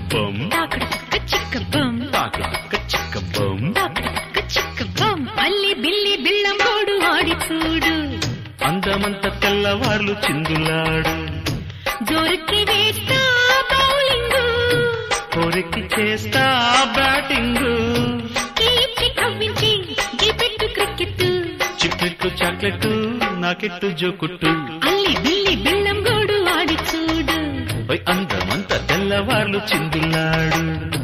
బం తాకడక చిక్క బం తాకడక చిక్క బం తాకడక చిక్క బం అల్లి బిల్లి బిళ్ళంగోడు ఆడి చూడు అందమంత తెల్లవార్లు చిందులాడు జోరుకి వేస్తా బౌలింగ్ కోరికి చేస్తా బ్యాటింగ్ కీర్తి కవ్వించి గిపెట్టు క్రికెట్ చిక్లెట్టు చాక్లెట్ నాకెట్టు జోకుట్టు అల్లి బిల్లి బిళ్ళంగోడు ఆడి చూడు ఓయ్ అందమంత తెల్లవార్లు చిందులాడు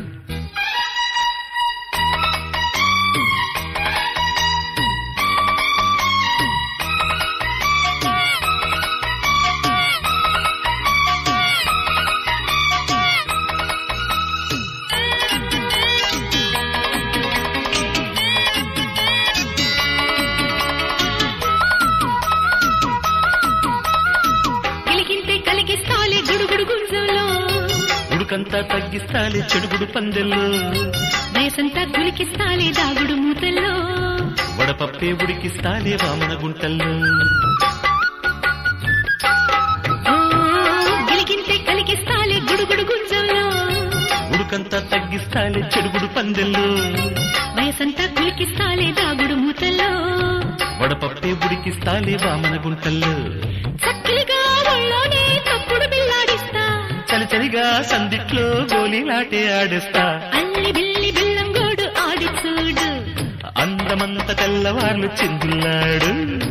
గిలిగింతే కలిగిస్తాలే గుడుగుడు గుంజంలో ఉడుకంతా తగ్గిస్తాలే చెడుగుడు పందెల్లో వయసంతా గులికిస్తాలే దాగుడు మూతల్లో వడపప్పే ఉడికిస్తాలే వామన గుంటల్లో ఓ, గిలిగింతే కలిగిస్తాలే గుడుగుడు గుంజంలో ఉడుకంతా తగ్గిస్తాలే చెడుగుడు పందెల్లో వయసంతా గులికిస్తాలే దాగుడు మూతల్లో వడపప్పే ఉడికిస్తాలే వామన గుంటల్లో చక్కిలిగా ఒళ్ళోనే తప్పుడు బిల్లాడిస్తా చలి చలిగా సందిట్లో గోలీలాటే ఆడేస్తా అల్లి బిల్లి బిల్లంగోడు ఆడి చూడు అందమంత తెల్లవార్లు చిందులాడు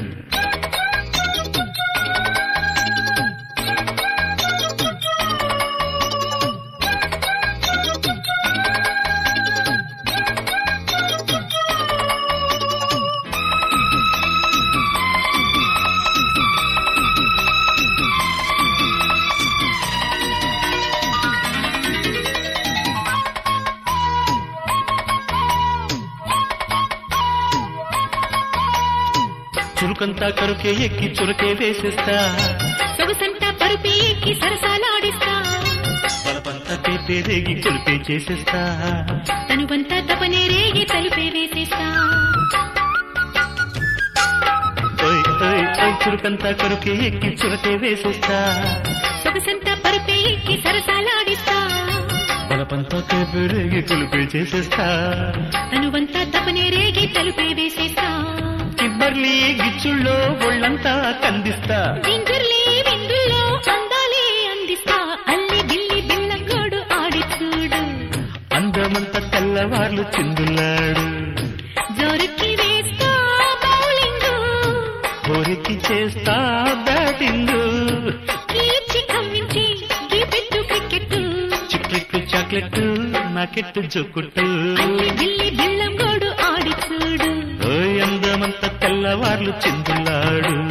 చురుకంతా కరుకే ఎక్కి చురకే వేసేస్తా సొగసంతా పరుపే ఎక్కి సరసాలాడిస్తా బలపంతా పేపే రేగి కొలిపే చేసేస్తా తనువంతా తపనే రేగి తలుపే వేసేస్తా ఓయ్ ఓయ్ ఓయ్ చురుకంతా కరుకే ఎక్కి చురకే వేసేస్తా సొగసంతా పరుపే ఎక్కి సరసాలాడిస్తా బలపంతా పేపే రేగి కొలిపే చేసేస్తా తనువంతా తపనే రేగి తలుపే వేసేస్తా కిబ్బర్లీ గిచ్చుల్లో ఒళ్ళంతా కందిస్తా జింజర్లీ విందుల్లో అందాలే అందిస్తా అల్లి బిల్లి బిల్లంగోడు ఆడి చూడు అందమంత తెల్లవార్లు చిందులాడు జోరుకి వేస్తా బౌలింగ్ కోరికి చేస్తా బ్యాటింగ్ కీర్చి కమ్మించి గీపెట్టు క్రికెట్ చిక్లెట్ చాక్లెట్ నాకెట్టు జోకుట్టు అల్లి బిల్లి బిల్లంగోడు ఆడి చూడు ఓయ్ అందమంత తెల్లవార్లు చిందులాడు